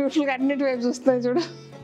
బ్యూటిఫుల్గా అన్నిటి వైపు చూస్తున్నాయి చూడు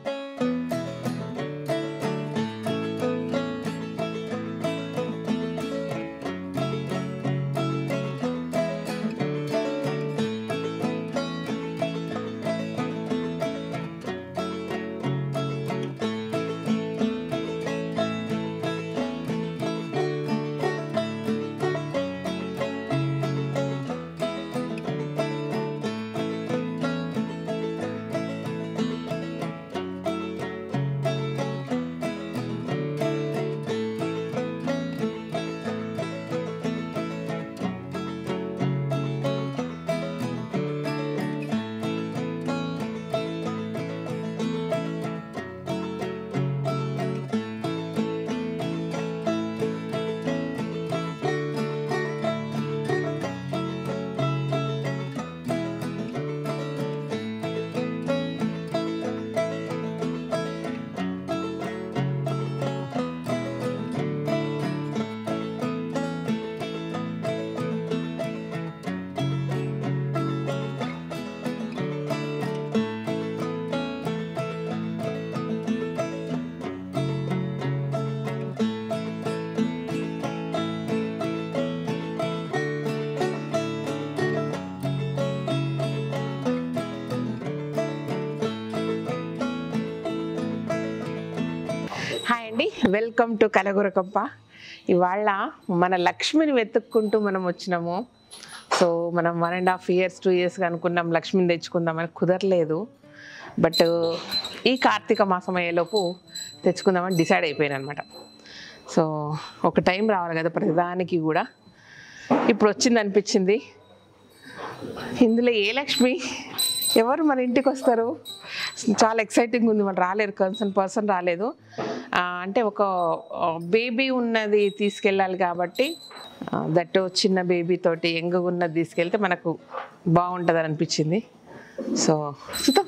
హాయ్ అండి వెల్కమ్ టు కలగురకప్ప ఇవాళ మన లక్ష్మిని వెతుక్కుంటూ మనం వచ్చినాము సో మనం one and half years two ఇయర్స్గా అనుకున్నాం లక్ష్మిని తెచ్చుకుందామని కుదరలేదు బట్ ఈ కార్తీక మాసం అయ్యేలోపు తెచ్చుకుందామని డిసైడ్ అయిపోయాను అనమాట సో ఒక టైం రావాలి కదా ప్రతిదానికి కూడా ఇప్పుడు వచ్చింది అనిపించింది ఇందులో ఏ లక్ష్మి ఎవరు మన ఇంటికి వస్తారు చాలా ఎక్సైటింగ్ ఉంది వాళ్ళు రాలేరు కన్సర్న్ పర్సన్ రాలేదు ఆ, అంటే ఒక బేబీ ఉన్నది తీసుకెళ్ళాలి కాబట్టి దట్ చిన్న బేబీ తోటి యంగ్ ఉన్నది తీసుకెళ్తే మనకు బాగుంటుంది అనిపించింది సో చూద్దాం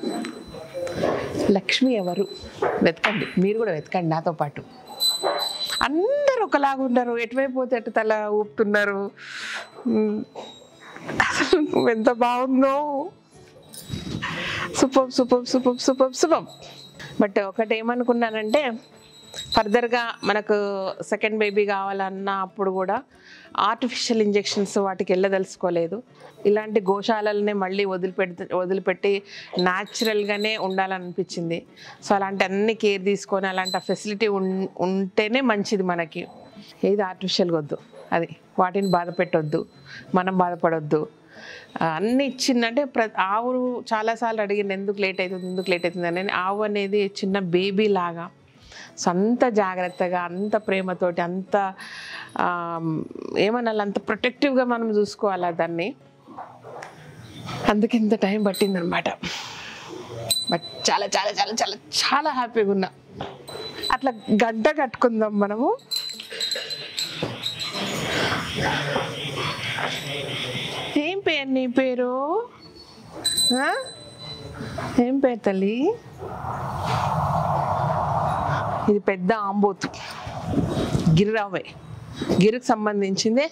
లక్ష్మి ఎవరు వెతకండి మీరు కూడా వెతకండి నాతో పాటు అందరు ఒకలాగా ఉన్నారు ఎటువైపు పోతే ఎటు తల ఊపుతున్నారు మ్, అసలు నువ్వు ఎంత బాగుందో super super super super super but ఒకటి ఏమనుకున్నానంటే ఫర్దర్గా మనకు సెకండ్ బేబీ కావాలన్న అప్పుడు కూడా ఆర్టిఫిషియల్ ఇంజెక్షన్స్ వాటికి వెళ్ళదలుచుకోలేదు ఇలాంటి గోశాలనే మళ్ళీ వదిలిపెట్టి వదిలిపెట్టి న్యాచురల్గానే ఉండాలనిపించింది సో అలాంటి అన్ని కేర్ తీసుకొని అలాంటి ఫెసిలిటీ ఉంటేనే మంచిది మనకి ఏది ఆర్టిఫిషియల్గా వద్దు అది వాటిని బాధ పెట్టొద్దు మనం బాధపడొద్దు ఆ, అన్ని ఇచ్చిందంటే ప్ర ఆవు చాలాసార్లు అడిగింది ఎందుకు లేట్ అవుతుంది ఎందుకు లేట్ అవుతుంది అని ఆవు అనేది చిన్న బేబీ లాగా సో అంత జాగ్రత్తగా అంత ప్రేమతోటి అంత ఆ, ఏమనాలి అంత ప్రొటెక్టివ్గా మనం చూసుకోవాలి దాన్ని అందుకే ఇంత టైం పట్టిందనమాట బట్ చాలా చాలా చాలా చాలా చాలా హ్యాపీగా ఉన్నా అట్లా గడ్డ కట్టుకుందాం మనము ఏం పేరు నీ పేరు ఆ? ఏం పేరు తల్లి ఇది పెద్ద ఆంబోతు గిరిరావే గిరికి సంబంధించిందే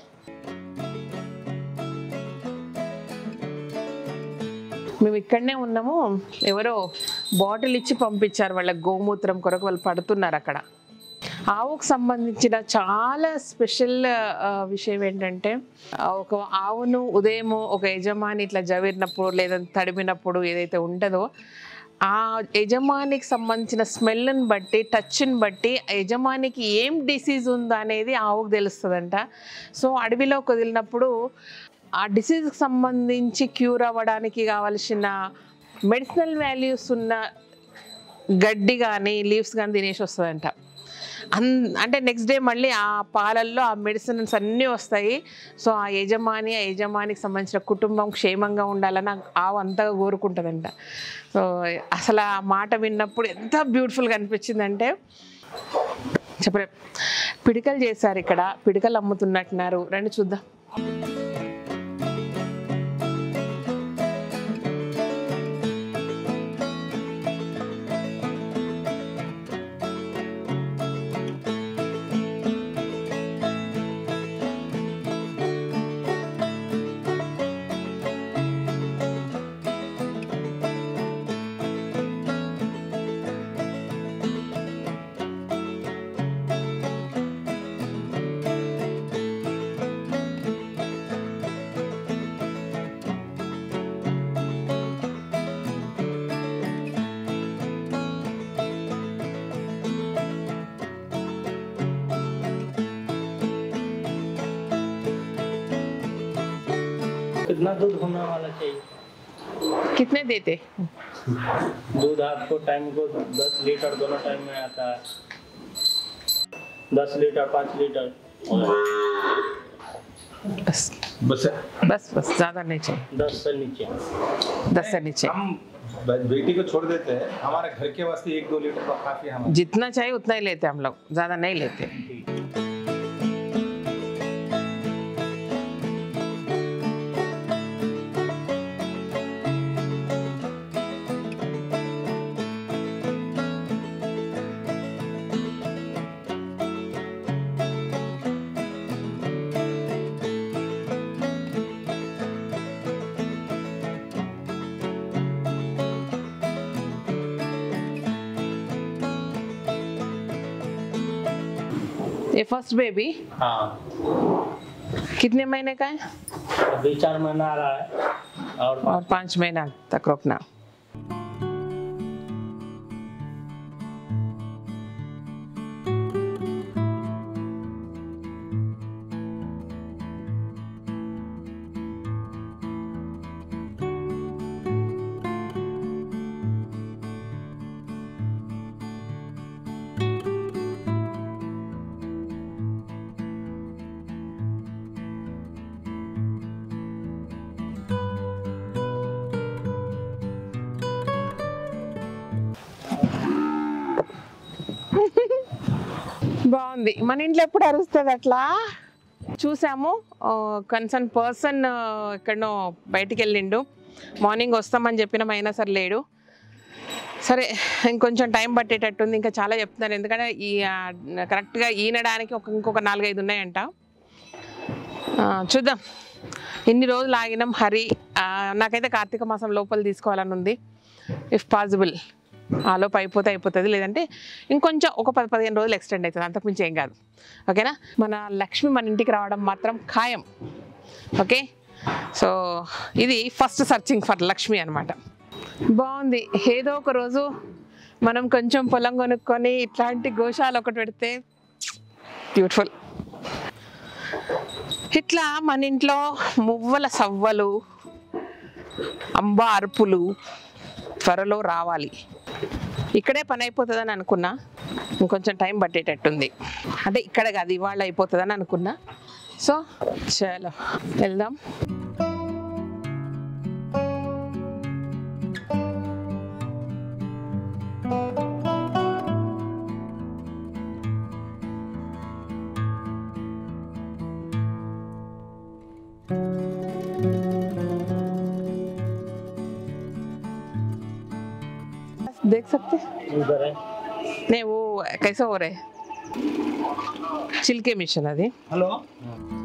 మేము ఇక్కడనే ఉన్నాము ఎవరో బాటిల్ ఇచ్చి పంపించారు వాళ్ళ గోమూత్రం కొరకు వాళ్ళు పడుతున్నారు అక్కడ ఆవుకు సంబంధించిన చాలా స్పెషల్ ఆ, విషయం ఏంటంటే ఆ, ఒక ఆవును ఉదయం ఒక యజమాని ఇట్లా జవిరినప్పుడు లేదా తడిమినప్పుడు ఏదైతే ఉంటుందో ఆ యజమానికి సంబంధించిన స్మెల్ని బట్టి టచ్ని బట్టి ఆ యజమానికి ఏం డిసీజ్ ఉందా అనేది ఆవుకు తెలుస్తుందంట సో అడవిలోకి వదిలినప్పుడు ఆ డిసీజ్కి సంబంధించి క్యూర్ అవ్వడానికి కావలసిన మెడిసినల్ వాల్యూస్ ఉన్న గడ్డి కానీ లీవ్స్ కానీ తినేసి వస్తుందంట అన్ అంటే నెక్స్ట్ డే మళ్ళీ ఆ పాలల్లో ఆ మెడిసిన్స్ అన్నీ వస్తాయి సో ఆ యజమాని ఆ యజమానికి సంబంధించిన కుటుంబం క్షేమంగా ఉండాలని ఆ ఆవు అంతగా కోరుకుంటుందంట సో అసలు ఆ మాట విన్నప్పుడు ఎంత బ్యూటిఫుల్గా అనిపించిందంటే చెప్పలే పిడికలు చేశారు ఇక్కడ పిడికలు అమ్ముతున్నట్టున్నారు రండి చూద్దాం कितना दूध होने वाला चाहिए कितने देते दूध आपको टाइम को दस लीटर दोनों टाइम में आता है दस लीटर पाँच लीटर बस बस बस बस ज़्यादा नहीं चाहिए दस से नीचे दस से नीचे हम ब- बेटी को छोड़ देते हैं हमारे घर के वास्ते एक दो लीटर का काफी है हमारे जितना चाहिए उतना ही लेते हम लोग ज़्यादा नहीं लेते ये फर्स्ट बेबी हाँ कितने महीने का है अभी चार महीना आ रहा है और और पाँच महीना तक रोकना బాగుంది మన ఇంట్లో ఎప్పుడు అరుస్తుంది అట్లా చూసాము కన్సర్న్ పర్సన్ ఎక్కడనో బయటికి వెళ్ళిండు మార్నింగ్ వస్తామని చెప్పినాం అయినా సరే లేడు సరే ఇంకొంచెం టైం పట్టేటట్టుంది ఇంకా చాలా చెప్తున్నారు ఎందుకంటే ఈ కరెక్ట్గా ఈనడానికి ఒక ఇంకొక నాలుగైదు ఉన్నాయంట ఆ, చూద్దాం ఇన్ని రోజులు ఆగినాం హరి ఆ, నాకైతే కార్తీక మాసం లోపల తీసుకోవాలని ఉంది ఇఫ్ పాసిబుల్ ఆ లోపు అయిపోతే అయిపోతుంది లేదంటే ఇంకొంచెం ఒక పది పదిహేను రోజులు ఎక్స్టెండ్ అవుతుంది అంతకుమించి ఏం కాదు ఓకేనా మన లక్ష్మి మన ఇంటికి రావడం మాత్రం ఖాయం ఓకే సో ఇది ఫస్ట్ సర్చింగ్ ఫర్ లక్ష్మి అనమాట బాగుంది ఏదో ఒక రోజు మనం కొంచెం పొలం కొనుక్కొని ఇట్లాంటి గోశాల ఒకటి పెడితే బ్యూటిఫుల్ ఇట్లా మన ఇంట్లో మువ్వల సవ్వలు అంబ అరుపులు త్వరలో రావాలి ఇక్కడే పని అయిపోతుందని అనుకున్నా ఇంకొంచెం టైం పట్టేటట్టుంది అంటే ఇక్కడ కాదు ఇవాళ అయిపోతుందని అనుకున్నా సో చలో వెళ్దాం देख सकते उधर है नहीं वो कैसे हो रहे छिलके मिशन अभी हेलो